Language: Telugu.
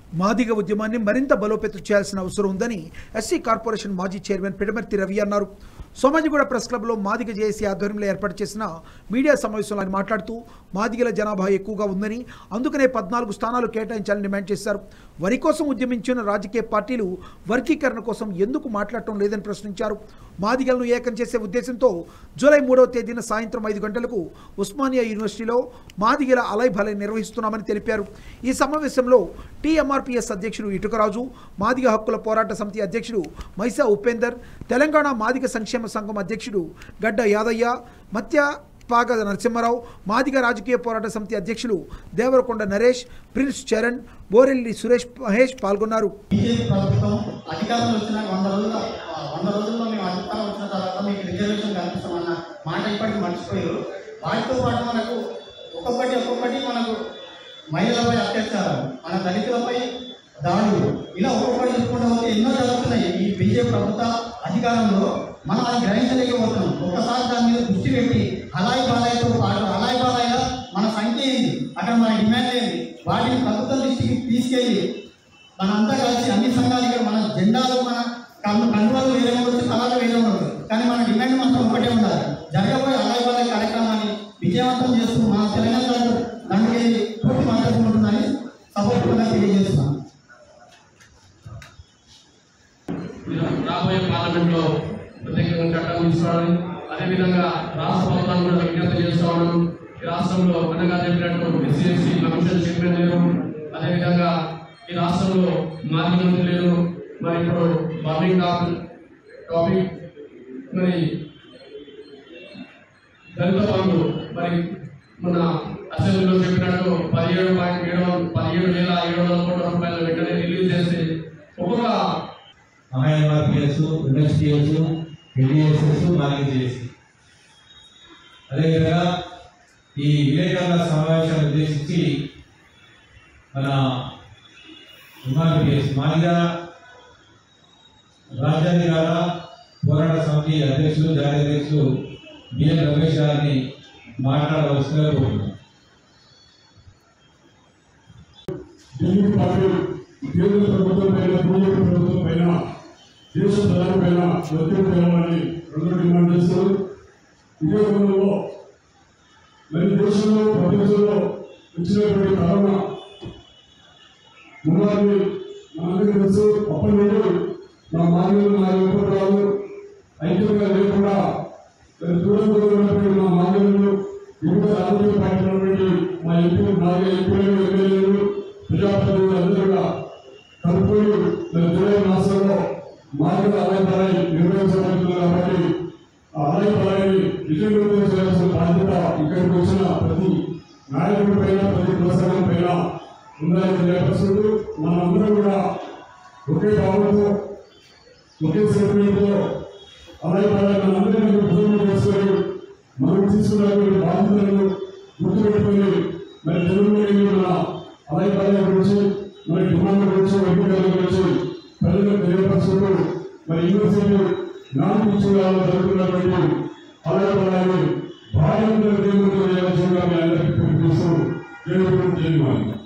మాదిగ ఉద్యమాన్ని మరింత బలోపేతం చేయాల్సిన అవసరం ఉందని ఎస్సీ కార్పొరేషన్ మాజీ చైర్మన్ పిడమర్తి రవి అన్నారు సోమాజిగూడ ప్రెస్ క్లబ్లో మాదిగ జేఏసీ ఆధ్వర్యంలో ఏర్పాటు చేసిన మీడియా సమావేశంలో ఆయన మాట్లాడుతూ మాదిగల జనాభా ఎక్కువగా ఉందని అందుకనే పద్నాలుగు స్థానాలు కేటాయించాలని డిమాండ్ చేశారు వరి కోసం ఉద్యమించిన రాజకీయ పార్టీలు వర్గీకరణ కోసం ఎందుకు మాట్లాడటం లేదని ప్రశ్నించారు మాదిగలను ఏకం చేసే ఉద్దేశంతో జూలై మూడవ తేదీన సాయంత్రం ఐదు గంటలకు ఉస్మానియా యూనివర్సిటీలో మాదిగల అలై భలై నిర్వహిస్తున్నామని తెలిపారు ఈ సమావేశంలో టీఎంఆర్పీఎస్ అధ్యక్షుడు ఇటుకరాజు మాదిగ హక్కుల పోరాట సమితి అధ్యక్షుడు మైసా ఉపేందర్ తెలంగాణ మాదిగ సంక్షేమ సంఘం అధ్యక్షుడు గడ్డ యాదయ్య మత్య పాగ నరసింహారావు మాదిగ రాజకీయ పోరాట సమితి అధ్యక్షులు దేవరకొండ నరేష్ ప్రిన్స్ చరణ్ బోరెల్లి సురేష్ మహేష్ పాల్గొన్నారు బీజేపీ ప్రభుత్వం అధికారంలో వచ్చిన వంద రోజుల ఆ, వంద రోజుల్లో మేము అధికారం వచ్చిన తర్వాత మీకు రిజర్వేషన్ కల్పిస్తామన్న మాట ఇప్పటికి మర్చిపోయారు వాటితో పాటు మనకు ఒక్కొక్కటి ఒక్కొక్కటి మనకు మహిళలపై అత్యాచారం మన దళితులపై దాడులు ఇలా ఒక్కొక్కటి చెప్పుకుంటూ పోతే ఎన్నో జరుగుతున్నాయి ఈ బీజేపీ ప్రభుత్వ అధికారంలో మనం అది గ్రహించలేకపోతున్నాం ఒక్కసారి దాని మీద దృష్టి పెట్టి అలాయి బాలాయితో పాటు అలాయి బాలాయిగా మన సంఖ్య ఏంది అక్కడ మన డిమాండ్ ఏంది వాటిని ప్రభుత్వం దృష్టికి తీసుకెళ్ళి మనంతా కలిసి అన్ని సంఘాలు ఇక్కడ మన జెండాలు మన కన్ను కండువాలు వేరే ఉండొచ్చు కళలు వేరే ఉండొచ్చు కానీ మన డిమాండ్ మాత్రం ఒకటే ఉండాలి జరగబోయే అలాగే వాళ్ళ కార్యక్రమాన్ని విజయవంతం చేస్తూ మన తెలంగాణ రాష్ట్రం దానికి పూర్తి మద్దతు ఉంటుందని సపోర్ట్గా తెలియజేస్తున్నాం రాబోయే పార్లమెంట్లో ప్రత్యేకంగా చట్టం తీసుకోవాలని అదేవిధంగా రాష్ట్ర ప్రభుత్వాన్ని కూడా విజ్ఞప్తి చేసుకోవడం ఈ రాష్ట్రంలో అనగా చెప్పినట్టు ఎస్సీ ఎస్సీ కమిషన్ చైర్మన్ లేరు అదేవిధంగా ఈ రాష్ట్రంలో మాజీ మంత్రి లేరు మరి ఇప్పుడు బర్నింగ్ టాపిక్ టాపిక్ మరి దళిత బంధు మరి మన అసెంబ్లీలో చెప్పినట్టు పదిహేడు పాయింట్ ఏడు వందల పదిహేడు వేల ఏడు వందల కోట్ల రూపాయలు వెంటనే రిలీజ్ చేసి ఒక్కొక్క ఐఎంఆర్పిఎస్ ఇండస్ట్రియల్స్ ఎన్డిఎస్ఎస్ మార్కెట్ చేసి అదేవిధంగా ఈ విలేకరుల సమావేశాన్ని ఉద్దేశించి మన ఎంఆర్పిఎస్ మాదిగా రాజ్యాధికార పోరాట సమితి అధ్యక్షులు జాతీయ అధ్యక్షులు బిఎన్ రమేష్ గారిని మాట్లాడవలసిందిగా కోరుతున్నాను తెలుగు పార్టీ కేంద్ర ప్రభుత్వం పైన బీజేపీ ప్రభుత్వం పైన దేశ ప్రధాని పైన ఒత్తిడి తేవాలని రెండు డిమాండ్ చేస్తారు ఇదే క్రమంలో మరి దేశంలో ప్రపంచంలో వచ్చినటువంటి కరోనా మున్నారిని మనందరికీ తెలుసు అప్పటి నుండి మా మాన్యులు మా ఉపరాలు ఐక్యంగా లేకుండా మరి దూరం దూరం ఉన్నటువంటి మా మాన్యులు వివిధ రాజకీయ పార్టీలు ఉన్నటువంటి మా ఎంపీలు నాలుగు ఎంపీలు ఎమ్మెల్యేలు ప్రజాప్రతినిధులు అందరూ కలుపుకొని మరి జూలై మాసంలో మార్గల ఆలయపరాయి నిర్వహించబడుతుంది కాబట్టి ఆ ఆలయపరాయిని విజయవంతం చేయాల్సిన బాధ్యత ఇక్కడికి వచ్చిన ప్రతి నాయకుడి పైన ప్రతి ప్రసంగం పైన ఉందని తెలియపరుస్తుంది మనందరం కూడా ఒకే భావంతో ఒకే సెంటిమెంట్తో ఆలయపరాయి మనందరినీ భుజంలో చేసుకొని మనం తీసుకున్నటువంటి బాధ్యతలను గుర్తుపెట్టుకొని మరి తెలుగులో మన ఆలయపరాయి గురించి మరి డిమాండ్ గురించి వర్గీకరణ గురించి ప్రజలకు తెలియపరుచుకుంటూ మరి యూనివర్సిటీ నాన్ టీచింగ్ జరుగుతున్నటువంటి ఆలయపరాయిని భారీ దేవుడితో చేయాల్సిందిగా మీ అందరికీ పిలుపునిస్తూ దేవుడు జయమాలి